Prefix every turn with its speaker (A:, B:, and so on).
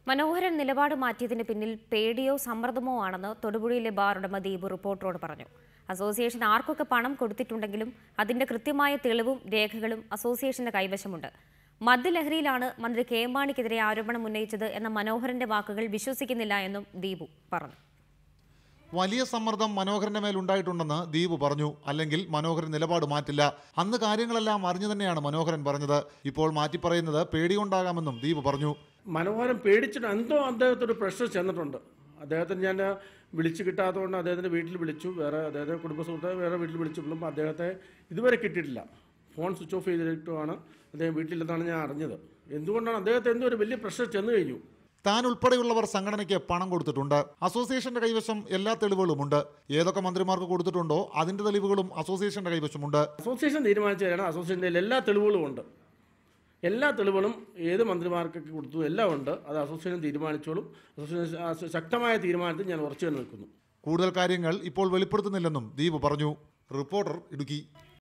A: മനോഹരൻ നിലപാട് മാറ്റിയതിന് പിന്നിൽ പേടിയോ സമ്മർദ്ദമോ ആണെന്ന് തൊടുപുഴയിലെ ബാർ ഉടമ ദീപ് റിപ്പോർട്ടറോട് പറഞ്ഞു അസോസിയേഷൻ ആർക്കൊക്കെ പണം കൊടുത്തിട്ടുണ്ടെങ്കിലും അതിന്റെ കൃത്യമായ തെളിവും രേഖകളും അസോസിയേഷന്റെ കൈവശമുണ്ട് മദ്യലഹരിയിലാണ് മന്ത്രി കെ എം മാണിക്കെതിരെ ആരോപണം ഉന്നയിച്ചത് എന്ന മനോഹരന്റെ വാക്കുകൾ വിശ്വസിക്കുന്നില്ല എന്നും ദീപു പറഞ്ഞു
B: വലിയ സമ്മർദ്ദം മനോഹരന്റെ മേൽ ഉണ്ടായിട്ടുണ്ടെന്ന് ദീപ് പറഞ്ഞു അല്ലെങ്കിൽ മനോഹരൻ നിലപാട് മാറ്റില്ല അന്ന് കാര്യങ്ങളെല്ലാം അറിഞ്ഞു തന്നെയാണ് മനോഹരൻ പറഞ്ഞത് ഇപ്പോൾ മാറ്റി പറയുന്നത് പേടിയുണ്ടാകാമെന്നും ദീപ് പറഞ്ഞു
C: മനോഹരൻ പേടിച്ചിട്ട് എന്തോ അദ്ദേഹത്തൊരു പ്രഷർ ചെന്നിട്ടുണ്ട് അദ്ദേഹത്തിന് ഞാൻ വിളിച്ചു കിട്ടാത്തതുകൊണ്ട് അദ്ദേഹത്തിൻ്റെ വീട്ടിൽ വിളിച്ചു വേറെ അദ്ദേഹത്തെ കുടുംബ സുഹൃത്തെ വേറെ വീട്ടിൽ വിളിച്ചപ്പോഴും അദ്ദേഹത്തെ ഇതുവരെ കിട്ടിയിട്ടില്ല ഫോൺ സ്വിച്ച് ഓഫ് ചെയ്തിട്ടുമാണ് അദ്ദേഹം വീട്ടിലെന്നാണ് ഞാൻ അറിഞ്ഞത് എന്തുകൊണ്ടാണ് അദ്ദേഹത്തെ എന്തോ ഒരു വലിയ പ്രഷർ ചെന്ന് കഴിഞ്ഞു
B: താൻ ഉൾപ്പെടെയുള്ളവർ സംഘടനയ്ക്ക് പണം കൊടുത്തിട്ടുണ്ട് അസോസിയേഷന്റെ കൈവശം എല്ലാ തെളിവുകളുമുണ്ട് ഏതൊക്കെ മന്ത്രിമാർക്ക് കൊടുത്തിട്ടുണ്ടോ അതിന്റെ തെളിവുകളും അസോസിയേഷന്റെ കൈവശമുണ്ട്
C: അസോസിയേഷൻ തീരുമാനിച്ചതാണ് അസോസിയേഷൻ്റെ എല്ലാ തെളിവുകളും ഉണ്ട് എല്ലാ തെളിവുകളും ഏത് മന്ത്രിമാർക്കൊക്കെ കൊടുത്തു എല്ലാം ഉണ്ട് അത് അസോസിയേഷൻ തീരുമാനിച്ചോളും അസോസിയേഷൻ ആ ശക്തമായ തീരുമാനത്തിൽ ഞാൻ ഉറച്ചു തന്നെ നിൽക്കുന്നു
B: കൂടുതൽ കാര്യങ്ങൾ ഇപ്പോൾ വെളിപ്പെടുത്തുന്നില്ലെന്നും ദീപ് പറഞ്ഞു റിപ്പോർട്ടർ ഇടുക്കി